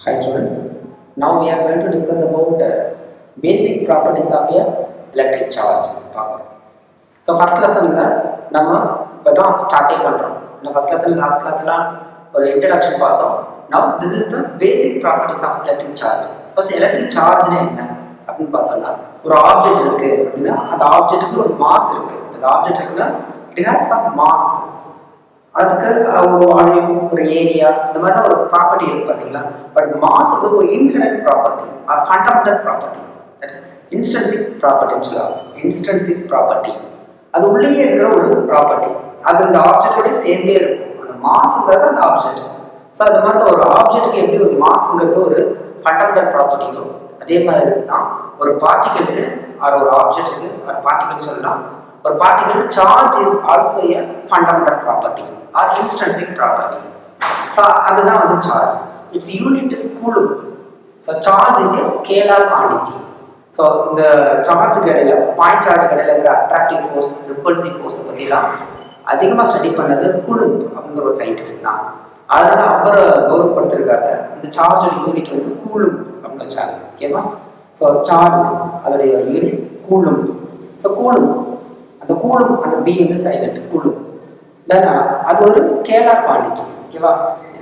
Hi students, now we are going to discuss about uh, basic properties of a electric charge. பார்க்கலாம் so first லெசனில் நம்ம இப்போ தான் ஸ்டார்டே பண்ணுறோம் நம்ம ஃபஸ்ட் லெசன் லாஸ்ட் கிளாஸ்லாம் ஒரு இன்ட்ரடக்ஷன் பார்த்தோம் now this is the basic properties of electric charge first electric சார்ஜ்னா என்ன அப்படின்னு பார்த்தோம்னா ஒரு ஆப்ஜெக்ட் இருக்கு அப்படின்னா அந்த ஆப்ஜெக்ட்டுக்கு ஒரு மாஸ் இருக்கு அந்த ஆப்ஜெக்ட் இருக்குன்னா இட் ஹேஸ் சம் மாஸ் அதுக்கு ஒரு வால்யூம் ஒரு ஏரியா இந்த மாதிரிலாம் ஒரு ப்ராப்பர்ட்டி இருக்கு பார்த்தீங்களா பட் மாஸுக்கு ஒரு inherent property or fundamental property that's intrinsic ப்ராப்பர்ட்டின்னு சொல்லுவாங்க இன்ஸ்டன்சிக் ப்ராப்பர்ட்டி அது உள்ளேயே இருக்கிற ஒரு ப்ராப்பர்ட்டி அது அந்த ஆப்ஜெக்டோட சேர்ந்தே இருக்கும் அந்த மாஸுங்கிறது அந்த ஆப்ஜெக்ட் ஸோ அது மாதிரி தான் ஒரு ஆப்ஜெக்ட்டுக்கு எப்படி ஒரு மாஸுங்கிறது ஒரு ஃபண்டமெண்டல் ப்ராப்பர்ட்டியோ அதே மாதிரி தான் ஒரு பார்ட்டிகளுக்கு ஆர் ஒரு ஆப்ஜெக்ட்டுக்கு ஒரு பார்ட்டிகல் சொல்லலாம் ஒரு பார்ட்டிகளுக்கு charge is also a fundamental property or intrinsic property so அதுதான் வந்து charge its unit is coulomb so charge is a scalar quantity so இந்த சார்ஜுக்கு இடையில பாயிண்ட் சார்ஜுக்கு இடையில இருக்கிற அட்ராக்டிவ் ஃபோர்ஸ் ரிப்பல்சிவ் ஃபோர்ஸ் பற்றிலாம் அதிகமாக ஸ்டடி பண்ணது கூலும் அப்படிங்கிற ஒரு சயின்டிஸ்ட் தான் அதனால அவரை கௌரவப்படுத்திருக்காங்க இந்த சார்ஜோட யூனிட் வந்து கூலும் அப்படின்னு வச்சாங்க ஓகேவா ஸோ சார்ஜ் அதோடைய யூனிட் கூலும் ஸோ கூலும் அந்த கூலும் அந்த பி வந்து சைலண்ட் கூலும் தென் அது ஒரு ஸ்கேலார் குவான்டிட்டி ஓகேவா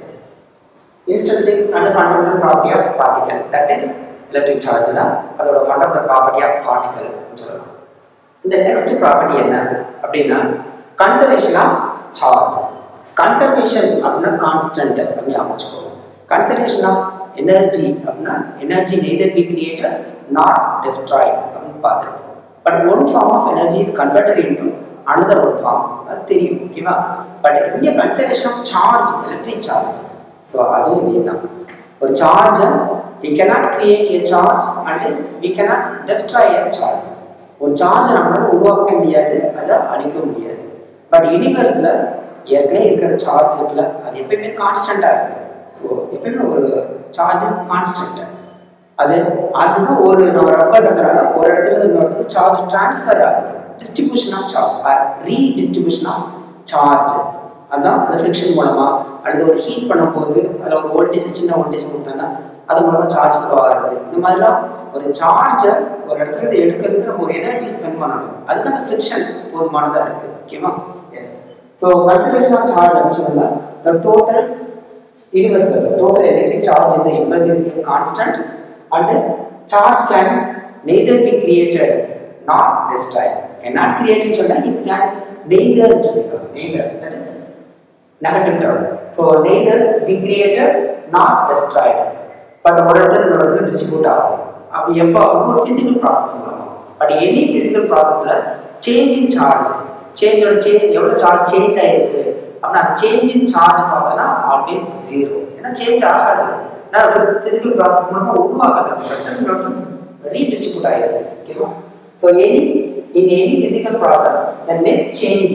intrinsic and fundamental property of particle that is electric சார்ஜ்னா அதோட ஃபண்டமெண்டல் ப்ராப்பர்ட்டி ஆஃப் பார்ட்டிகல் சொல்லலாம் இந்த நெக்ஸ்ட் ப்ராப்பர்ட்டி என்ன அப்படின்னா கன்சர்வேஷன் ஆஃப் சார்ஜ் கன்சர்வேஷன் அப்படின்னா கான்ஸ்டன்ட் அப்படின்னு அமைச்சுக்கோங்க கன்சர்வேஷன் ஆஃப் எனர்ஜி அப்படின்னா energy neither be created not destroyed அப்படின்னு பார்த்துருப்போம் but one form of energy is converted into another one form அது தெரியும் ஓகேவா பட் இங்கே conservation of charge electric charge so அதுவும் இதே தான் ஒரு சார்ஜை we cannot create a charge and we cannot destroy a charge ஒரு சார்ஜை நம்மளால உருவாக்க முடியாது அதை அழிக்க முடியாது பட் யூனிவர்ஸில் ஏற்கனவே இருக்கிற சார்ஜ் இருக்குல்ல அது எப்பயுமே கான்ஸ்டண்ட்டாக இருக்கு ஸோ எப்பயுமே ஒரு சார்ஜ் இஸ் கான்ஸ்டன்ட் அது அதுதான் ஒரு நம்ம ரப்பன்றதுனால ஒரு இடத்துல இருந்து இன்னொரு இடத்துக்கு சார்ஜ் டிரான்ஸ்ஃபர் ஆகுது distribution of charge redistribution of charge அதான் அந்த ஃபிரிக்ஷன் மூலமா அல்லது ஒரு ஹீட் பண்ணும்போது அதில் ஒரு வோல்டேஜ் சின்ன வோல்டேஜ் கொடுத்தோன்னா அது மூலமா சார்ஜ் ஃப்ளோ ஆகுது இந்த மாதிரிலாம் ஒரு சார்ஜை ஒரு இடத்துல இருந்து எடுக்கிறதுக்கு நம்ம ஒரு எனர்ஜி ஸ்பெண்ட் பண்ணணும் அதுக்கு அந்த ஃபிரிக்ஷன் போதுமானதாக இருக்கு ஓகேவா yes so conservation of charge அப்படின்னு சொன்னா the total universal the total electric charge in the universe is constant and charge can neither be created nor destroyed cannot create ன்னு சொன்னா it can neither neither that is negative term so neither be created nor destroyed but ஒரு இடத்துல இன்னொரு இடத்துல distribute ஆகும் அப்போ எப்போ ஒரு ஃபிசிக்கல் ப்ராசஸ் மூலமா பட் எனி ஃபிசிக்கல் ப்ராசஸில் சேஞ்சிங் சார்ஜ் சேஞ்சோட சேஞ்ச் எவ்வளோ சார்ஜ் சேஞ்ச் ஆகிருக்கு அப்படின்னா அந்த சேஞ்ச் இன் சார்ஜ் பார்த்தோன்னா ஆல்வேஸ் ஜீரோ ஏன்னா சேஞ்ச் ஆகாது ஏன்னா ஃபிசிக்கல் ப்ராசஸ் மூலமாக உருவாக்கல ஒரு இடத்துல இன்னொரு இடத்துல ரீடிஸ்ட்ரிபியூட் ஆகிருக்கு ஓகேவா so any in any physical process the net change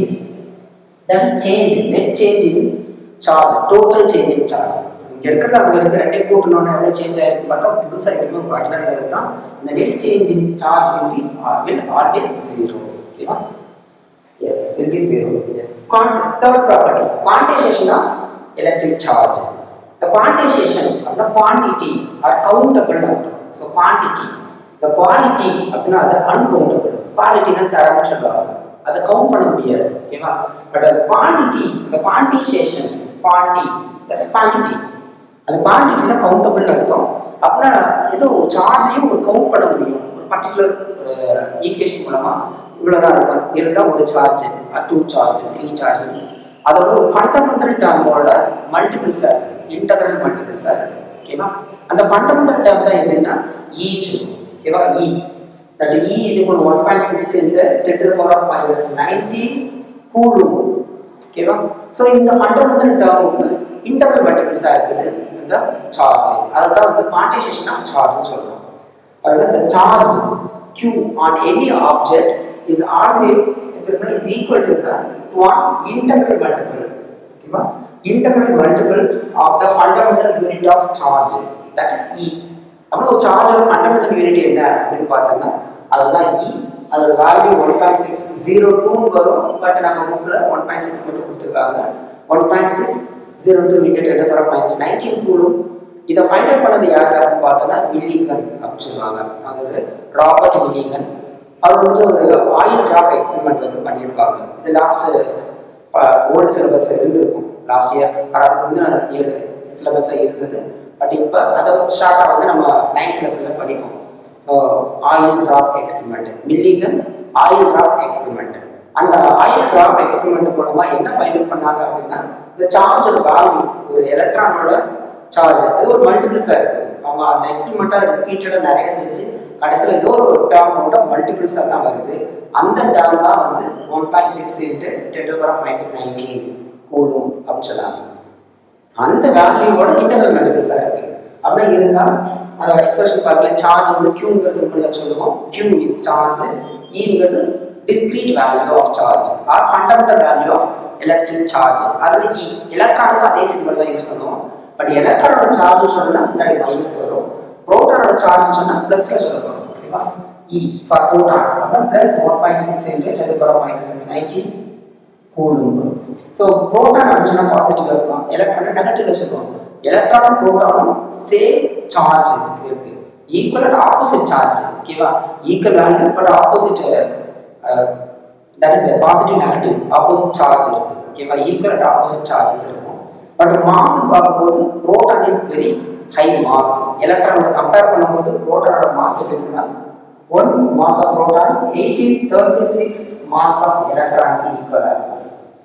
that is change net change in charge total change in charge இங்கே இருக்கிறது அங்கே இருக்கிற ரெண்டே கூட்டணும்னு எவ்வளோ சேஞ்ச் ஆயிருக்கு பார்த்தா புதுசாக எதுவுமே வரலன்றது தான் இந்த net change in charge will be will always zero ஓகேவா yes will be zero yes third property quantization of electric charge இந்த குவான்டைசேஷன் அப்படின்னா குவான்டிட்டி ஆர் கவுண்டபிள் அர்த்தம் ஸோ குவான்டிட்டி இந்த குவாலிட்டி அப்படின்னா அது அன்கவுண்டபிள் குவாலிட்டினா தரம்னு சொல்லுவாங்க அதை கவுண்ட் பண்ண முடியாது ஓகேவா பட் அது குவான்டிட்டி இந்த குவான்டிசேஷன் குவான்டி தட்ஸ் குவான்டிட்டி அந்த குவான்டிட்டினா கவுண்டபிள் அர்த்தம் அப்படின்னா ஏதோ சார்ஜையும் ஒரு கவுண்ட் பண்ண முடியும் ஒரு பர்டிகுலர் ஒரு ஈக்குவேஷன் மூலமா இவ்வளோதான் இருக்கும் இருந்தால் ஒரு charge two charge three charge அதோட ஒரு ஃபண்டமெண்டல் டேர்மோட மல்டிபிள்ஸாக இருக்கு இன்டகரல் மல்டிபிள்ஸாக இருக்கு ஓகேவா அந்த ஃபண்டமெண்டல் டேர்ம் தான் எதுன்னா ஈ ஓகேவா E that E is equal to 1.6 into 10 to the power of minus 19 coulomb ஓகேவா ஸோ இந்த ஃபண்டமெண்டல் டேர்முக்கு இன்டர்வல் மல்டிபிள்ஸாக இருக்குது இந்த சார்ஜ் அதை தான் வந்து குவான்டைசேஷன் ஆஃப் சார்ஜ்னு சொல்கிறோம் பாருங்க the charge Q on any object is always is equal to the one integral multiple ஓகேவா integral multiple of the fundamental unit of charge that is E அப்போ ஒரு சார்ஜோட ஃபண்டமெண்டல் யூனிட் என்ன அப்படின்னு பார்த்தோம்னா அதுதான் இ அதோட value one point six zero டூன்னு வரும் பட் நம்ம புக்கில் ஒன் பாயிண்ட் சிக்ஸ் மட்டும் கொடுத்துருக்காங்க one point six zero two into ten power minus nineteen coulomb இதை ஃபைண்ட் அவுட் பண்ணது யார் அப்படின்னு பார்த்தோன்னா மில்லிகன் அப்படின்னு சொல்லுவாங்க அது ஒரு ராபர்ட் மில்லிகன் அவர் வந்துட்டு ஒரு ஆயில் ட்ராப் எக்ஸ்பெரிமெண்ட் வந்து பண்ணியிருப்பாங்க இது லாஸ்ட் ஓல்டு சிலபஸில் இருந்திருக்கும் லாஸ்ட் இயர் அதாவது முந்தின இயர் சிலபஸில் இருந்தது பட் இப்போ அதை ஷார்ட்டாக வந்து நம்ம நைன்த் லெசனில் படிப்போம் so oil drop experiment Millikan oil drop experiment அந்த ஆயில் ட்ராப் எக்ஸ்பெரிமெண்ட் மூலமாக என்ன ஃபைண்ட் அவுட் பண்ணாங்க அப்படின்னா இந்த சார்ஜோட வேல்யூ ஒரு எலக்ட்ரானோட சார்ஜ் அது ஒரு மல்டிபிள்ஸாக இருக்குது அவங்க அந்த எக்ஸ்பெரிமெண்ட்டாக ரிப்பீட்டடாக நிறைய செஞ்சு கடைசியில் ஏதோ ஒரு டேர்மோட மல்டிபிள்ஸாக தான் வருது அந்த டேர்ம் தான் வந்து one point six into ten power minus nineteen coulomb அப்படின்னு சொன்னாங்க அந்த வேல்யூவோட இன்டர்னல் மல்டிபிள்ஸாக இருக்கு அப்படின்னா இருந்தால் அந்த எக்ஸ்பிரஷன் பார்க்கல சார்ஜ் வந்து கியூங்கிற சிம்பிளில் சொல்லுவோம் கியூ இஸ் சார்ஜ் ஈங்கிறது discrete value of charge or fundamental value of electric charge அதில் இ எலக்ட்ரானுக்கு அதே சிம்பிள் தான் யூஸ் பண்ணுவோம் பட் எலக்ட்ரானோட சார்ஜ் சொன்னா முன்னாடி மைனஸ் வரும் புரோட்டானோட சார்ஜ் சொன்னா பிளஸ்ல சொல்லணும் ஓகேவா இ ஃபார் புரோட்டான் அப்புறம் plus one point six into ten power minus nineteen coulomb so proton அப்படின்னு சொன்னா பாசிட்டிவ்ல இருக்கும் எலக்ட்ரான் நெகட்டிவ்ல சொல்லுவோம் எலக்ட்ரானும் புரோட்டானும் சேம் சார்ஜ் இருக்கு ஈக்குவல் அண்ட் ஆப்போசிட் சார்ஜ் ஓகேவா equal value but opposite that is positive negative opposite charge இருக்கு ஓகேவா ஈக்குவல் அண்ட் ஆப்போசிட் சார்ஜஸ் இருக்கும் பட் மாஸ் பார்க்கும்போது proton is very high mass எலக்ட்ரானோட கம்பேர் பண்ணும்போது புரோட்டானோட மாஸ் இருக்குன்னா one mass of proton eighteen thirty six mass of எலக்ட்ரானுக்கு ஈக்குவலாக இருக்கும்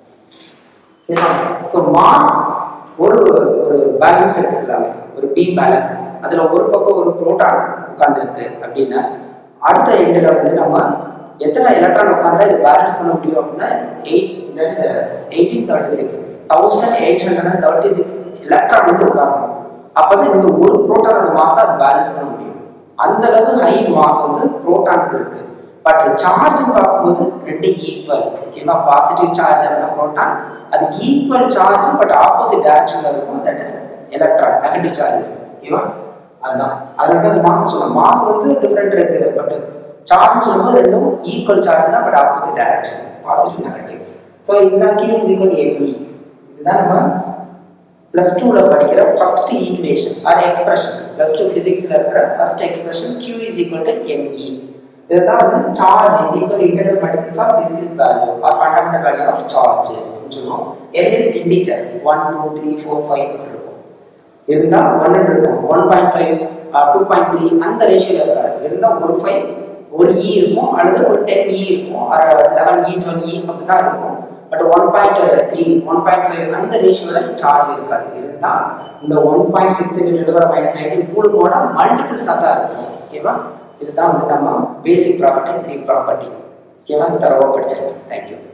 ஸோ மாஸ் ஒரு ஒரு பேலன்ஸ் எடுத்துக்கலாமே ஒரு பி பேலன்ஸ் அதில் ஒரு பக்கம் ஒரு புரோட்டான் உட்காந்துருக்கு அப்படின்னா அடுத்த எண்டில் வந்து நம்ம எத்தனை எலக்ட்ரான் உட்காந்தா இது பேலன்ஸ் பண்ண முடியும் அப்படின்னா eight that is eighteen thirty six thousand eight hundred and thirty six electron வந்து உட்காரணும் அப்போ தான் இந்த ஒரு புரோட்டானோட மாசம் அது பேலன்ஸ் பண்ண முடியும் அந்த அளவு ஹை மாஸ் வந்து புரோட்டானுக்கு இருக்கு பட் சார்ஜ் பார்க்கும்போது ரெண்டு ஈக்குவல் ஓகேவா பாசிட்டிவ் சார்ஜ் அப்படின்னா புரோட்டான் அது ஈக்குவல் சார்ஜ் பட் ஆப்போசிட் டைரக்ஷன்ல இருக்கும் that is electron negative charge ஓகேவா அதுதான் அதனால அந்த மாஸ் சொல்லலாம் மாஸ் வந்து டிஃப்ரெண்ட் இருக்கு பட் சார்ஜ் சொல்லும்போது ரெண்டும் ஈக்குவல் சார்ஜ் தான் but opposite direction positive negative so இதுதான் கியூ இஸ் ஈக்குவல் ஏபி இதுதான் நம்ம ப்ளஸ் டூவில் படிக்கிற first equation or expression plus two ஃபிசிக்ஸில் இருக்கிற first expression Q is equal to ME இதுதான் வந்து charge is equal internal multiples of discrete value or fundamental value of charge அப்படின்னு சொல்லுவோம் N is integer one two three four five இருக்கும் இருந்தால் one இருக்கும் one point five two point three அந்த ரேஷியோவில் இருக்காது இருந்தால் ஒரு ஃபைவ் ஒரு இ இருக்கும் அல்லது ஒரு டென் இ இருக்கும் லெவன் இ டுவெல் இ அப்படி தான் இருக்கும் but one point three one point five அந்த ரேஷியோவில் சார்ஜ் இருக்காது இருந்தால் இந்த one point six deliver minus nineteen கூடுமோட மல்டிபிள்ஸாக தான் இருக்கும் ஓகேவா இதுதான் வந்து நம்ம பேசிக் ப்ராப்பர்ட்டி த்ரீ ப்ராப்பர்ட்டி ஓகேவா தரவாக படிச்சிருக்கோம் தேங்க்யூ